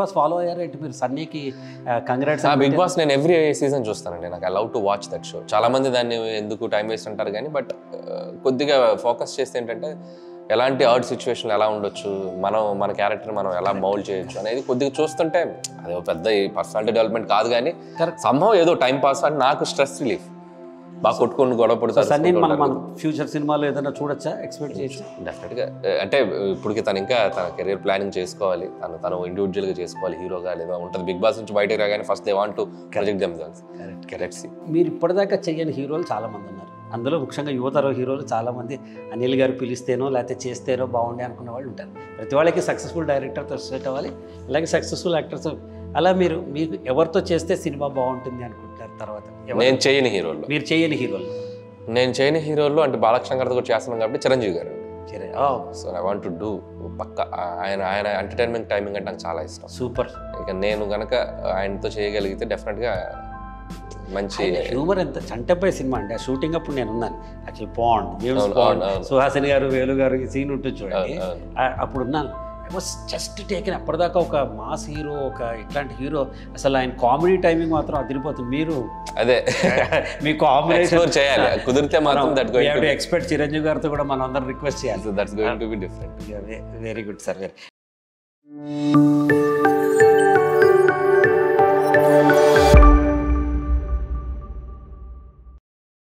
Boss follow అయ్యారా ఏంటి మీరు సన్నీకి కంగ్రాట్స్ ఆ బిగ్ బాస్ నేను ఎవ్రీ సీజన్ చూస్తానండి నాకు I love to watch that show చాలా మంది దాన్ని ఎందుకు టైం వేస్ట్ అంటారు కానీ బట్ కొద్దిగా ఫోకస్ చేస్తే ఏంటంటే ఎలాంటి అవుట్ సిచ్యువేషన్ ఎలా ఉండొచ్చు మనం మన క్యారెక్టర్ మనం ఎలా మౌల్డ్ చేయొచ్చు అనేది కొద్దిగా చూస్తుంటే అది ఒక పెద్ద పర్సనాలిటీ డెవలప్మెంట్ కాదు కానీ Correct. సంభవం ఏదో టైం పాస్ అని నాకు స్ట్రెస్ రిలీఫ్ బాగా కొట్టుకొని గొడవ పడుతారు సన్నీ మనం మనం ఫ్యూచర్ సినిమాలో ఏదైనా చూడొచ్చా ఎక్స్పెక్ట్ చేయొచ్చు డెఫినెట్గా అంటే ఇప్పటికి తను ఇంకా తన కెరీర్ ప్లానింగ్ చేసుకోవాలి తను తను ఇండివిజువల్గా చేసుకోవాలి హీరోగా లేదా ఉంటుంది బిగ్ బాస్ నుంచి బయటకు రాగానే first they want to project them correct correct మీరు ఇప్పటిదాకా చెయ్యని హీరోలు చాలా మంది ఉన్నారు అందులో ముఖ్యంగా యువతరం హీరోలు చాలా మంది అనిల్ గారు పిలిస్తేనో లేకపోతే చేస్తేనో బాగుండే అనుకున్న వాళ్ళు ఉంటారు ప్రతి వాళ్ళకి సక్సెస్ఫుల్ డైరెక్టర్తో సెట్ అవ్వాలి అలాగే సక్సెస్ఫుల్ యాక్టర్స్ అలా మీరు మీకు ఎవరితో చేస్తే సినిమా బాగుంటుంది అనుకుంటారు తర్వాత ఎవరు- నేను చేయని హీరోల్లో మీరు చేయని హీరోలు నేను చేయని హీరోల్లో అంటే బాలకృష్ణ గారితో కూడా చేస్తున్నాను కాబట్టి చిరంజీవి గారు సరే so I want to do పక్క ఆయన ఆయన ఎంటర్టైన్మెంట్ టైమింగ్ అంటే నాకు చాలా ఇష్టం సూపర్ ఇక నేను గనక ఆయనతో చేయగలిగితే డెఫినెట్గా మంచి హ్యూమర్ ఎంత చంటపై సినిమా అండి ఆ షూటింగ్ అప్పుడు నేను ఉన్నాను యాక్చువల్లీ పాండ్ గేమ్స్ అవును, పాండ్ అవును, అవును. సుహాసిని గారు వేలు గారు ఈ సీన్ ఉంటుంది చూడండి అవును, అవును. ఆ- అప్పుడు ఉన్నాను ఐ వాస్ జస్ట్ టేకెన్ అప్పటిదాకా ఒక మాస్ హీరో ఒక ఇట్లాంటి హీరో అసలు ఆయన కామెడీ టైమింగ్ మాత్రం అదిరిపోతుంది మీరు అదే మీ కాంబినేషన్ ఎక్స్ప్లోర్ చేయాలి కుదిరితే మాత్రం దట్ గోయింగ్ ఎక్స్పెక్ట్ చిరంజీవి గారితో కూడా మనం అందరం రిక్వెస్ట్ చేయాలి that's going to be different very good sir very